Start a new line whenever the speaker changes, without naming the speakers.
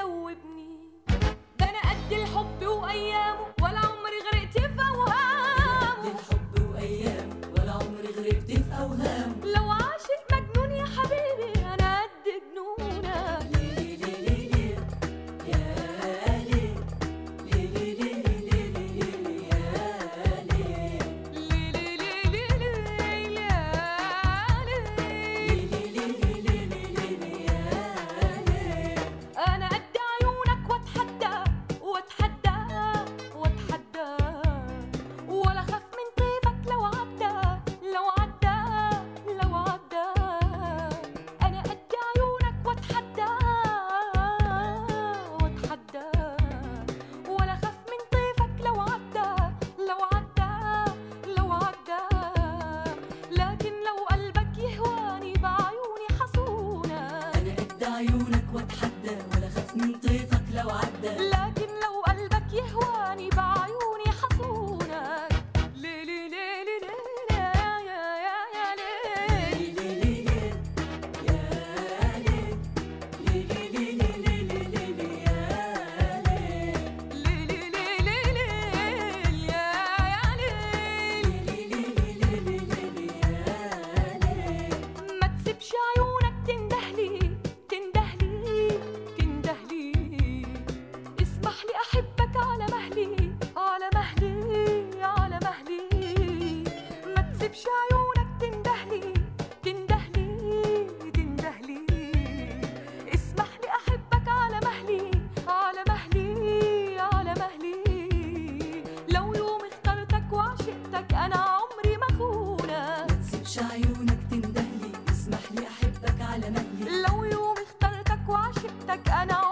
تدوبني ده انا قد الحب وايامه ولا عمري غرقت في اوهامه
الحب وايام ولا عمري غرقت في اوهام
لو عاشق مجنون يا حبيبي انا قد جنونك
ليلي ليلي ليلي يا ليلي ليلي ليلي ليلي ليلي يا ليلي
ليلي ليلي ليلي يا ليلي
ليلي ليلي ليلي ليلي يا ليلي
انا قد عيونك واتحدى واتحدى واتحدى ولا خاف من طيفك لو عدى لو عدى لو عدى انا قد عيونك واتحدى واتحدى ولا خاف من طيفك لو عدى لو عدى لو عدى لكن لو قلبك يهواني بعيوني حصونه
انا قد عيونك واتحدى ولا خاف من طيفك لو عدى
لكن لو قلبك يهواني بعيوني حصونك ليلي ليلي ليلي يا يا يا يا ليلي
ليلي ليلي يا ليلي ليلي ليلي ليلي ليلي يا ليلي
ليلي ليلي ليلي يا يا ليلي
ليلي ليلي ليلي يا ليلي
ما تسيبش عيونك تندهلي تندهلي تندهلي اسمح لي احبك على مهلي على مهلي على مهلي ما تسيبش عيونك تندهلي تندهلي تندهلي اسمح لي احبك على مهلي على مهلي على مهلي لو يوم اخترتك وعشقتك انا عمري ما خونك
ما تسيبش عيونك تندهلي اسمح لي احبك على مهلي
لو يوم اخترتك وعشقتك انا